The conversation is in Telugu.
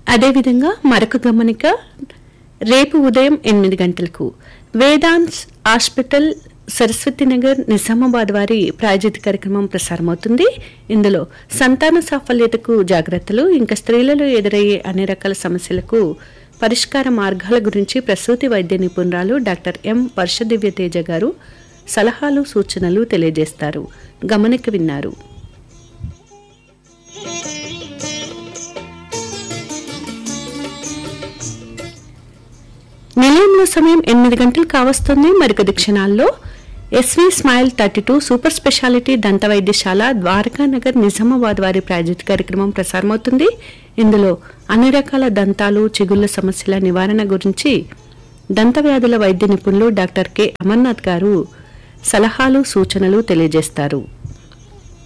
అదేవిధంగా మరొక గమనిక రేపు ఉదయం ఎనిమిది గంటలకు వేదాంత్ హాస్పిటల్ సరస్వతి నగర్ నిజామాబాద్ వారి ప్రాయోజిత కార్యక్రమం ప్రసారమవుతుంది ఇందులో సంతాన సాఫల్యతకు జాగ్రత్తలు ఇంకా స్త్రీలలో ఎదురయ్యే అన్ని రకాల సమస్యలకు పరిష్కార మార్గాల గురించి ప్రసూతి వైద్య నిపుణురాలు డాక్టర్ ఎం వర్షదివ్య తేజ గారు సలహాలు సూచనలు తెలియజేస్తారు గమనిక విన్నారు నిలయంలో సమయం ఎనిమిది గంటలు కావస్తుంది మరికొద్ది క్షణాల్లో SV smile thirty two super speciality దంత వైద్యశాల ద్వారకానగర్ నిజామాబాద్ వారి ప్రాయోజిత కార్యక్రమం ప్రసారమవుతుంది ఇందులో అన్ని రకాల దంతాలు చిగుళ్ల సమస్యల నివారణ గురించి దంత వ్యాధుల వైద్య నిపుణులు డాక్టర్ కె అమర్నాథ్ గారు సలహాలు సూచనలు తెలియజేస్తారు